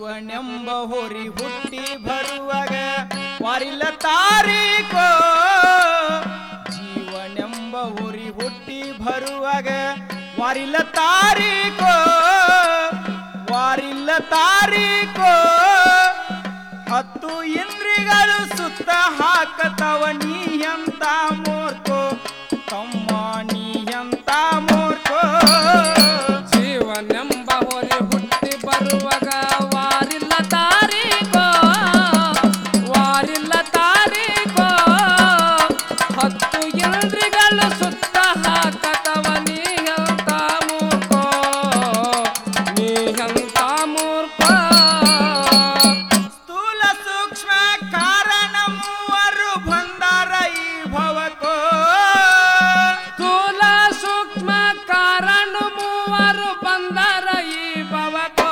ಜೀವನೆಂಬ ಹೊರಿ ಹುಟ್ಟಿ ಬರುವಾಗ ವಾರಿಲ್ಲ ತಾರೀಕೋ ಜೀವನೆಂಬ ಹೊರಿ ಹುಟ್ಟಿ ಬರುವಾಗ ವಾರಿಲ್ಲ ತಾರೀಕೋ ವಾರಿಲ್ಲ ತಾರೀಕೋ ಹತ್ತು ಇಂದ್ರಿಗಳು ಸುತ್ತ ಹಾಕತವ ನೀ ಎಂತ ಮೂರ್ಖೋ ತಮ್ಮ ನೀ ಎಂತ ಮೂರ್ಖೋ ಜೀವನೆಂಬ ಹೊರೆ ಹುಟ್ಟಿ ಬರುವಾಗ ವಾರಿಲ್ಲ ತಾರೀಕೋ ವಾರಿಲ್ಲ ತಾರೀಕೋ ಹತ್ತು ಇಂದ್ರಿಗಳು ಸುತ್ತ ಹಾಕತವ ನೀ ಅಂತ ಮೂರ್ಖೋ ನೀ ಅಂತ ಮೂರ್ಖೋ ಸ್ಥೂಲ ಸೂಕ್ಷ್ಮ ಕಾರಣ ಮೂವರು ಬಂದಾರ ಈ ಭವಕೋ ಸ್ಥೂಲ ಸೂಕ್ಷ್ಮ ಕಾರಣ ಮೂವರು ಬಂದರ ಈ ಭವಕೋ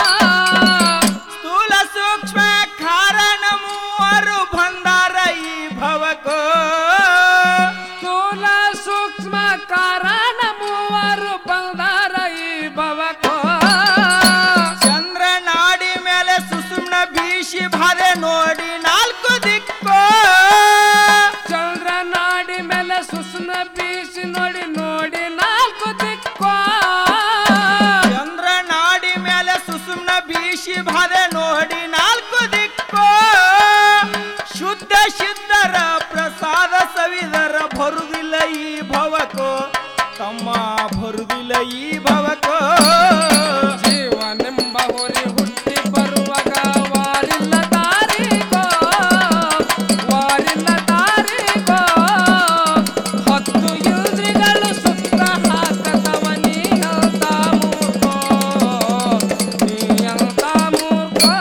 ಸ್ಥೂಲ ಸೂಕ್ಷ್ಮ ಕಾರಣ ಮೂವರು ಬಂದಾರ ಈ ಭವಕೋ ಸ್ಥೂಲ ಸೂಕ್ಷ್ಮ ಕಾರಣ ಮೂವರು ಬಂದರ ಈ ಭವಕೋ ಚಂದ್ರ ನಾಡಿ ಮೇಲೆ ಸುಸುಮ್ನ ಬೀಸಿ ಬಾಧೆ ನೋಡಿ ನಾಲ್ಕು ದಿಕ್ಕೋ ಚಂದ್ರ ನಾಡಿ ಮೇಲೆ ಸುಸ್ನ ಬೀಸಿ ನೋಡಿ ನೋಡಿ ನಾಲ್ಕು ದಿಕ್ಕೋ ಚಂದ್ರ ನಾಡಿ ಮೇಲೆ ಸುಸುಮ್ನ ಬೀಸಿ ಬಾಧೆ ನೋಡಿ ನಾಲ್ಕು ದಿಕ್ಕೋ ಶುದ್ಧ ಸಿದ್ಧರ ಪ್ರಸಾದ ಸವಿದರ ಬರುದಿಲ್ಲ ಈ ಭವಕೋ ತಮ್ಮ ಬರುದಿಲ್ಲ ಈ ಭವಕೋ ಜೀವನೆಂಬ ಹೊರಿ ಹುಟ್ಟಿ ಬರುವಾಗ ವಾರಿಲ್ಲ ತಾರೀಕೋ ವಾರಿಲ್ಲ ತಾರೀಕೋ ಹತ್ತು ಇಂದ್ರಿಗಳು ಸುತ್ತ ಹಾಕತವ ನೀ ಅಂತ ಮೂರ್ಖೋ ನೀ ಅಂತ ಮೂರ್ಖೋ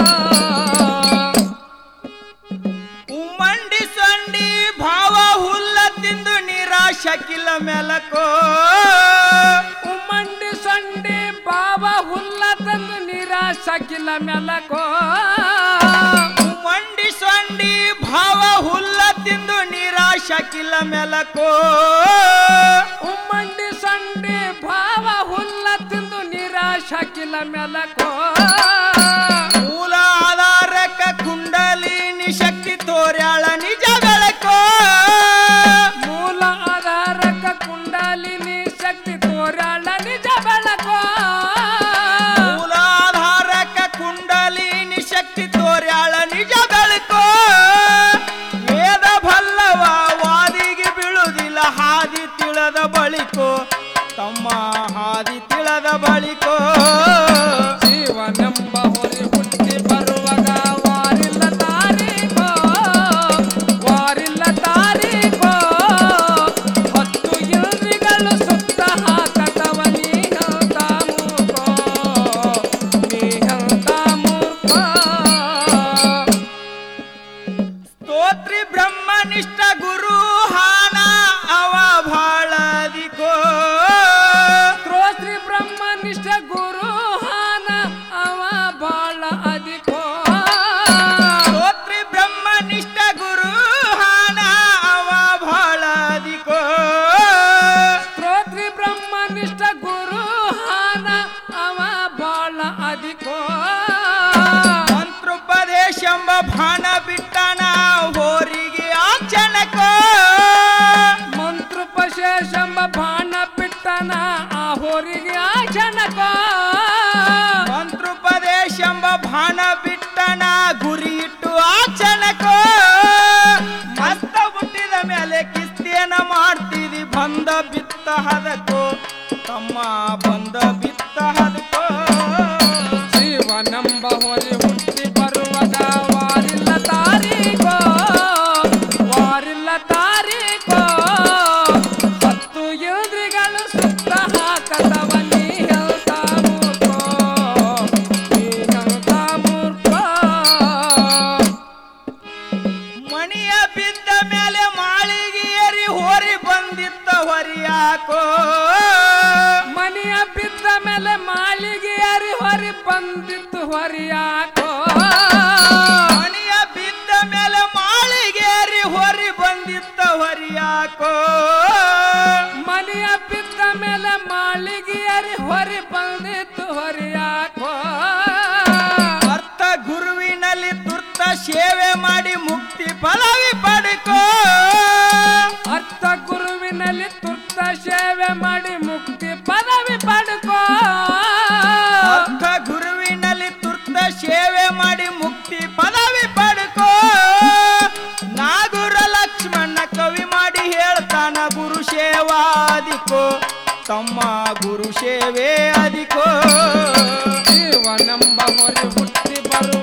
ಉಮ್ಮಂಡಿ ಸೊಂಡಿ ಭಾವ ಹುಲ್ಲ ತಿಂದು ನಿರಾಶಕಿಲ್ಲ ಮೆಲಕೋ ಉಮ್ಮಂಡಿ ಸೊಂಡಿ ಬಾವ ಹುಲ್ಲ ತಂದು ನಿರಾಶಕಿಲ್ಲ ಮೆಲಕೋ ಉಮ್ಮಂಡಿ ಸೊಂಡಿ ಭಾವ ಹುಲ್ಲ ತಿಂದು ನಿರಾಶಕಿಲ್ಲ ಮೆಲಕೋ ಉಮ್ಮಂಡಿ ಸಂಡಿ ಭಾವ ಹುಲ್ಲ ತಿಂದು ನಿರಾಶಕಿಲ್ಲ ಮೆಲಕೋ ಮೂಲ ಆಧಾರಕ ಕುಂಡಲಿನಿ ಶಕ್ತಿ ತೋರ್ಯಾಳ ನಿಜ ಬೆಳಕೋ ಮೂಲ ಆಧಾರಕ ಕುಂಡಲಿನಿ ಶಕ್ತಿ ತೋರಾಳ ನಿಜ ಬೆಳಕೋ ಮೂಲ ಆಧಾರಕ ಕುಂಡಲಿನಿ ಶಕ್ತಿ ತೋರ್ಯಾಳ ನಿಜ ಬೆಳಕೋ ವೇದ ಭಲ್ಲವ ವಾದಿಗೆ ಬೀಳುವುದಿಲ್ಲ ಹಾದಿ ತಿಳದ ಬಳಿಕೋ ತಮ್ಮ ಹಾದಿ ತಿಳದ ಬಳಿಕೋ ಜೀವನೆಂಬ ಹೊರೆ ಹುಟ್ಟಿ ಬರುವಾಗ ವಾರಿಲ್ಲ ತಾರೀಕೋ ವಾರಿಲ್ಲ ತಾರೀಕೋ ಹತ್ತು ಇಂದ್ರಿಗಳು ಸುತ್ತ ಹಾಕತವ ನೀ ಅಂತ ಮೂರ್ಖೋ ನೀ ಅಂತ ಮೂರ್ಖೋ ಸ್ತೋತ್ರಿ ಬ್ರಹ್ಮನಿಷ್ಠ ಗುರು ಹಾನ ಅವ ಭಾಳದಿಕೋ ತ್ರೋಶ್ರೀ ಬ್ರಹ್ಮನಿಷ್ಠ ಗುರು ಹಾನ ಅವ ಬಾಳ ಅಧಿಕೋ ಸ್ತೋತ್ರಿ ಬ್ರಹ್ಮನಿಷ್ಠ ಗುರು ಹಾನ ಅವ ಭಾಳದಿಕೋ ಸ್ತೋತ್ರಿ ಬ್ರಹ್ಮನಿಷ್ಠ ಗುರು ಹಾನ ಅವ ಬಾಳ ಅಧಿಕೋ ಮಂತ್ರೋಪದೇಶಂಬ ಭಾನ ಬಿಟ್ಟನ ಹೋರಿಗೆ ಆಚರಣಕೋ ಮಂತ್ರೋಪಶೇಷಂಬ ಬಾಣ ಬಿಟ್ಟನ ಆ ಹೋರಿಗೆ ಆ ಜನಕ ಮಂತ್ರೋಪದೇಶಂಬ ಭಾನ ಬಿಟ್ಟನ ಗುರಿ ಇಟ್ಟು ಆಚರಣಕೋ ಮಸ್ತ ಹುಟ್ಟಿದ ಮೇಲೆ ಕಿಸ್ತಿಯನ ಮಾಡ್ತಿದಿ ಬಂದ ಬಿತ್ತ ಹದಕೋ ತಮ್ಮ ಬಂದ ಬಿತ್ತ ಹದಕೋ ಜೀವನಂಬ ಹೊರೆ ಹುಟ್ಟಿ ಬರುವಾಗ ವಾರಿಲ್ಲ ತಾರೀಕೋ ವಾರಿಲ್ಲ ತಾರೀಕೋ ಹತ್ತು ಇಂದ್ರಿಗಳು ಸುತ್ತ ಹಾಕತವ ನೀ ಹೇಳ್ತ ಮೂರ್ಖೋ ನೀ ಹೇಳ್ತ ಮೂರ್ಖೋ ಮಣಿಯ ಬಿದ್ದ ಮೇಲೆ ಮಾಳಿಗೆ ಏರಿ ಹೋರಿ ಬಂದಿತ್ತ ಹೊರಿಯಾಕೋ ಮನೆಯ ಬಿದ್ದ ಮೇಲೆ ಮಾಳಿಗೆ ಯಾರಿ ಹೊರಿ ಬಂದಿತ್ತು ಹೊರಿಯಾಕೋ ಮಣಿಯ ಬಿದ್ದ ಮೇಲೆ ಮಾಳಿಗೆ ಏರಿ ಹೊರಿ ಬಂದಿತ್ತ ಹೊರಿಯಾಕೋ ಮನೆಯ ಬಿದ್ದ ಮೇಲೆ ಮಾಳಿಗೆ ಯಾರಿ ಹೊರಿ ಬಂದಿತ್ತು ಹೊರಿಯಾಕೋ ಅರ್ಥ ಹಾಕೋ ತಮ್ಮ ಗುರು ಸೇವೆ ಅದಿಕೋ ಜೀವನೆಂಬ ಹೊರೆ ಹುಟ್ಟಿ ಬರುವ